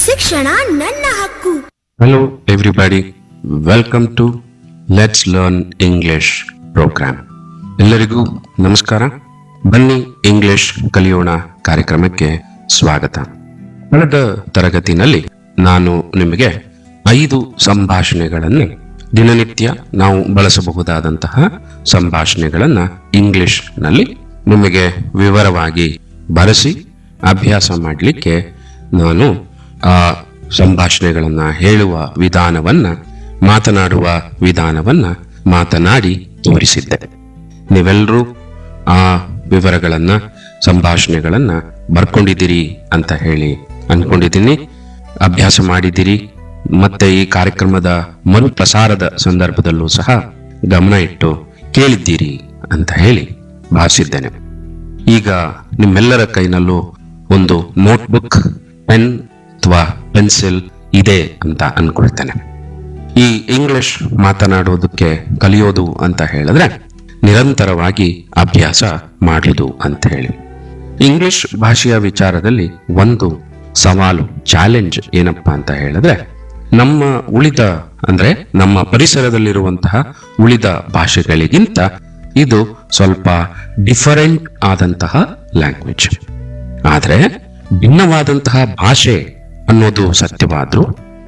ಶಿಕ್ಷಣ ನನ್ನ ಹಕ್ಕು Hello, everybody. Welcome to Let's Learn English program. ಎಲ್ಲರಿಗೂ ನಮಸ್ಕಾರ ಬನ್ನಿ ಇಂಗ್ಲಿಷ್ ಕಲಿಯೋಣ ಕಾರ್ಯಕ್ರಮಕ್ಕೆ ಸ್ವಾಗತ ಕಳೆದ ತರಗತಿನಲ್ಲಿ ನಾನು ನಿಮಗೆ ಐದು ಸಂಭಾಷಣೆಗಳನ್ನು ದಿನನಿತ್ಯ ನಾವು ಬಳಸಬಹುದಾದಂತಹ ಸಂಭಾಷಣೆಗಳನ್ನು ಇಂಗ್ಲಿಷ್ನಲ್ಲಿ ನಿಮಗೆ ವಿವರವಾಗಿ ಬರೆಸಿ ಅಭ್ಯಾಸ ಮಾಡಲಿಕ್ಕೆ ನಾನು ಆ ಸಂಭಾಷಣೆಗಳನ್ನ ಹೇಳುವ ವಿಧಾನವನ್ನ ಮಾತನಾಡುವ ವಿಧಾನವನ್ನ ಮಾತನಾಡಿ ತೋರಿಸಿದ್ದೆ ನೀವೆಲ್ಲರೂ ಆ ವಿವರಗಳನ್ನ ಸಂಭಾಷಣೆಗಳನ್ನ ಬರ್ಕೊಂಡಿದ್ದೀರಿ ಅಂತ ಹೇಳಿ ಅನ್ಕೊಂಡಿದ್ದೀನಿ ಅಭ್ಯಾಸ ಮಾಡಿದ್ದೀರಿ ಮತ್ತೆ ಈ ಕಾರ್ಯಕ್ರಮದ ಮರುಪ್ರಸಾರದ ಸಂದರ್ಭದಲ್ಲೂ ಸಹ ಗಮನ ಇಟ್ಟು ಕೇಳಿದ್ದೀರಿ ಅಂತ ಹೇಳಿ ಭಾವಿಸಿದ್ದೇನೆ ಈಗ ನಿಮ್ಮೆಲ್ಲರ ಕೈನಲ್ಲೂ ಒಂದು ನೋಟ್ಬುಕ್ ಪೆನ್ ಅಥವಾ ಪೆನ್ಸಿಲ್ ಇದೆ ಅಂತ ಅನ್ಕೊಳ್ತೇನೆ ಈ ಇಂಗ್ಲಿಷ್ ಮಾತನಾಡೋದಕ್ಕೆ ಕಲಿಯೋದು ಅಂತ ಹೇಳಿದ್ರೆ ನಿರಂತರವಾಗಿ ಅಭ್ಯಾಸ ಮಾಡುವುದು ಅಂತ ಹೇಳಿ ಇಂಗ್ಲಿಷ್ ಭಾಷೆಯ ವಿಚಾರದಲ್ಲಿ ಒಂದು ಸವಾಲು ಚಾಲೆಂಜ್ ಏನಪ್ಪಾ ಅಂತ ಹೇಳಿದ್ರೆ ನಮ್ಮ ಉಳಿದ ಅಂದ್ರೆ ನಮ್ಮ ಪರಿಸರದಲ್ಲಿರುವಂತಹ ಉಳಿದ ಭಾಷೆಗಳಿಗಿಂತ ಇದು ಸ್ವಲ್ಪ ಡಿಫರೆಂಟ್ ಆದಂತಹ ಲ್ಯಾಂಗ್ವೇಜ್ ಆದ್ರೆ ಭಿನ್ನವಾದಂತಹ ಭಾಷೆ ಅನ್ನೋದು ಸತ್ಯವಾದ್ರೂ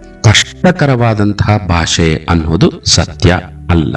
ಕಷ್ಟಕರವಾದಂತಹ ಭಾಷೆ ಅನ್ನೋದು ಸತ್ಯ ಅಲ್ಲ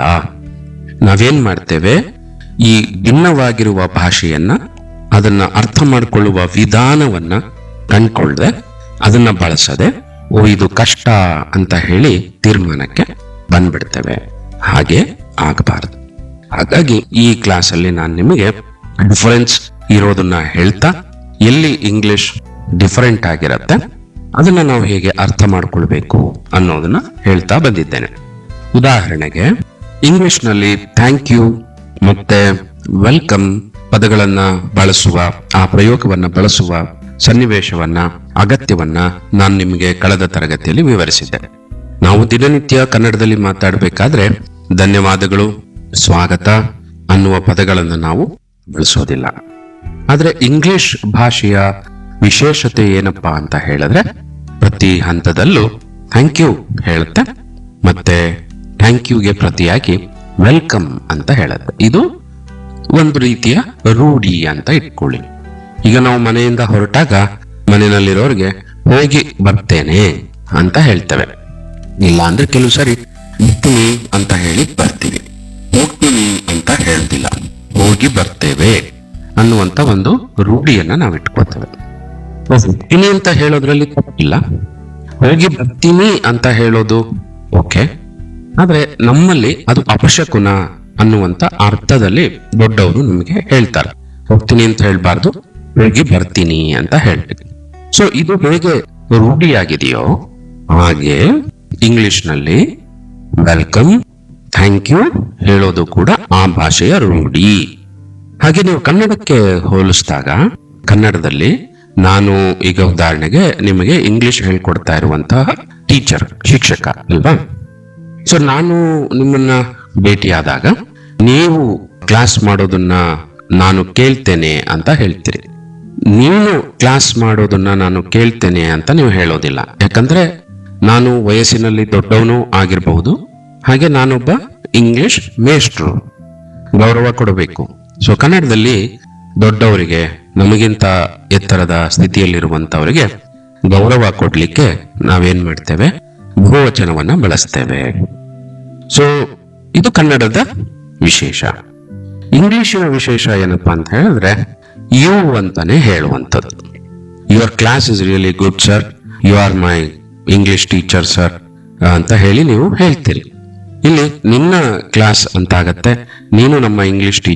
ನಾವೇನ್ ಮಾಡ್ತೇವೆ ಈ ಭಿನ್ನವಾಗಿರುವ ಭಾಷೆಯನ್ನ ಅದನ್ನ ಅರ್ಥ ಮಾಡಿಕೊಳ್ಳುವ ವಿಧಾನವನ್ನ ಕಂಡ್ಕೊಳ್ದೆ ಅದನ್ನ ಬಳಸದೆ ಓ ಇದು ಕಷ್ಟ ಅಂತ ಹೇಳಿ ತೀರ್ಮಾನಕ್ಕೆ ಬಂದ್ಬಿಡ್ತೇವೆ ಹಾಗೆ ಆಗಬಾರದು ಹಾಗಾಗಿ ಈ ಕ್ಲಾಸಲ್ಲಿ ನಾನು ನಿಮಗೆ ಡಿಫರೆನ್ಸ್ ಇರೋದನ್ನ ಹೇಳ್ತಾ ಎಲ್ಲಿ ಇಂಗ್ಲಿಷ್ ಡಿಫರೆಂಟ್ ಆಗಿರತ್ತೆ ಅದನ್ನ ನಾವು ಹೇಗೆ ಅರ್ಥ ಮಾಡ್ಕೊಳ್ಬೇಕು ಅನ್ನೋದನ್ನ ಹೇಳ್ತಾ ಬಂದಿದ್ದೇನೆ ಉದಾಹರಣೆಗೆ ಇಂಗ್ಲಿಷ್ನಲ್ಲಿ ಥ್ಯಾಂಕ್ ಯು ಮತ್ತೆ ವೆಲ್ಕಮ್ ಪದಗಳನ್ನ ಬಳಸುವ ಆ ಪ್ರಯೋಗವನ್ನ ಬಳಸುವ ಸನ್ನಿವೇಶವನ್ನ ಅಗತ್ಯವನ್ನ ನಾನು ನಿಮಗೆ ಕಳೆದ ತರಗತಿಯಲ್ಲಿ ವಿವರಿಸಿದ್ದೆ ನಾವು ದಿನನಿತ್ಯ ಕನ್ನಡದಲ್ಲಿ ಮಾತಾಡಬೇಕಾದ್ರೆ ಧನ್ಯವಾದಗಳು ಸ್ವಾಗತ ಅನ್ನುವ ಪದಗಳನ್ನು ನಾವು ಬಳಸೋದಿಲ್ಲ ಆದ್ರೆ ಇಂಗ್ಲಿಷ್ ಭಾಷೆಯ ವಿಶೇಷತೆ ಏನಪ್ಪಾ ಅಂತ ಹೇಳಿದ್ರೆ ಪ್ರತಿ ಹಂತದಲ್ಲೂ ಥ್ಯಾಂಕ್ ಯು ಹೇಳುತ್ತೆ ಮತ್ತೆ ಥ್ಯಾಂಕ್ ಯುಗೆ ಪ್ರತಿಯಾಗಿ ವೆಲ್ಕಮ್ ಅಂತ ಹೇಳುತ್ತೆ ಇದು ಒಂದು ರೀತಿಯ ರೂಢಿ ಅಂತ ಇಟ್ಕೊಳ್ಳಿ ಈಗ ನಾವು ಮನೆಯಿಂದ ಹೊರಟಾಗ ಮನೆಯಲ್ಲಿರೋರಿಗೆ ಹೋಗಿ ಬರ್ತೇನೆ ಅಂತ ಹೇಳ್ತೇವೆ ಇಲ್ಲ ಅಂದ್ರೆ ಕೆಲವು ಸರಿ ಬರ್ತೀನಿ ಅಂತ ಹೇಳಿ ಬರ್ತೀವಿ ಹೋಗ್ತೀನಿ ಅಂತ ಹೇಳ್ತಿಲ್ಲ ಹೋಗಿ ಬರ್ತೇವೆ ಅನ್ನುವಂತ ಒಂದು ರೂಢಿಯನ್ನ ನಾವು ಇಟ್ಕೋತೇವೆ ಹೋಗ್ತೀನಿ ಅಂತ ಹೇಳೋದ್ರಲ್ಲಿ ತಪ್ಪಿಲ್ಲ ಹೋಗಿ ಬರ್ತೀನಿ ಅಂತ ಹೇಳೋದು ಓಕೆ ಆದ್ರೆ ನಮ್ಮಲ್ಲಿ ಅದು ಅಪಶಕುನ ಅನ್ನುವಂತ ಅರ್ಥದಲ್ಲಿ ದೊಡ್ಡವರು ನಮಗೆ ಹೇಳ್ತಾರೆ ಹೋಗ್ತೀನಿ ಅಂತ ಹೇಳ್ಬಾರ್ದು ಹೋಗಿ ಬರ್ತೀನಿ ಅಂತ ಹೇಳ್ತೀವಿ ಸೊ ಇದು ಹೇಗೆ ರೂಢಿಯಾಗಿದೆಯೋ ಹಾಗೆ ಇಂಗ್ಲಿಷ್ನಲ್ಲಿ ವೆಲ್ಕಮ್ ಥ್ಯಾಂಕ್ ಯು ಹೇಳೋದು ಕೂಡ ಆ ಭಾಷೆಯ ರೂಢಿ ಹಾಗೆ ನೀವು ಕನ್ನಡಕ್ಕೆ ಹೋಲಿಸಿದಾಗ ಕನ್ನಡದಲ್ಲಿ ನಾನು ಈಗ ಉದಾಹರಣೆಗೆ ನಿಮಗೆ ಇಂಗ್ಲಿಷ್ ಹೇಳ್ಕೊಡ್ತಾ ಇರುವಂತಹ ಟೀಚರ್ ಶಿಕ್ಷಕ ಅಲ್ವಾ ಸೊ ನಾನು ನಿಮ್ಮನ್ನ ಭೇಟಿಯಾದಾಗ ನೀವು ಕ್ಲಾಸ್ ಮಾಡೋದನ್ನ ನಾನು ಕೇಳ್ತೇನೆ ಅಂತ ಹೇಳ್ತೀರಿ ನೀನು ಕ್ಲಾಸ್ ಮಾಡೋದನ್ನ ನಾನು ಕೇಳ್ತೇನೆ ಅಂತ ನೀವು ಹೇಳೋದಿಲ್ಲ ಯಾಕಂದ್ರೆ ನಾನು ವಯಸ್ಸಿನಲ್ಲಿ ದೊಡ್ಡವನು ಆಗಿರಬಹುದು ಹಾಗೆ ನಾನೊಬ್ಬ ಇಂಗ್ಲಿಷ್ ಮೇಷ್ಟ್ರು ಗೌರವ ಕೊಡಬೇಕು ಸೊ ಕನ್ನಡದಲ್ಲಿ ದೊಡ್ಡವರಿಗೆ ನಮಗಿಂತ ಎತ್ತರದ ಸ್ಥಿತಿಯಲ್ಲಿರುವಂತವರಿಗೆ ಗೌರವ ಕೊಡ್ಲಿಕ್ಕೆ ನಾವೇನ್ ಮಾಡ್ತೇವೆ ಬಹುವಚನವನ್ನ ಬಳಸ್ತೇವೆ ಸೊ ಇದು ಕನ್ನಡದ ವಿಶೇಷ ಇಂಗ್ಲಿಶಿನ ವಿಶೇಷ ಏನಪ್ಪಾ ಅಂತ ಹೇಳಿದ್ರೆ ಯು ಅಂತಾನೆ ಹೇಳುವಂಥದ್ದು your class is really good sir you are my English teacher sir ಅಂತ ಹೇಳಿ ನೀವು ಹೇಳ್ತೀರಿ ಇಲ್ಲಿ ನಿನ್ನ ಕ್ಲಾಸ್ ಅಂತ ಆಗತ್ತೆ ನೀನು ನಮ್ಮ ಇಂಗ್ಲಿಷ್ ಟೀಚರ್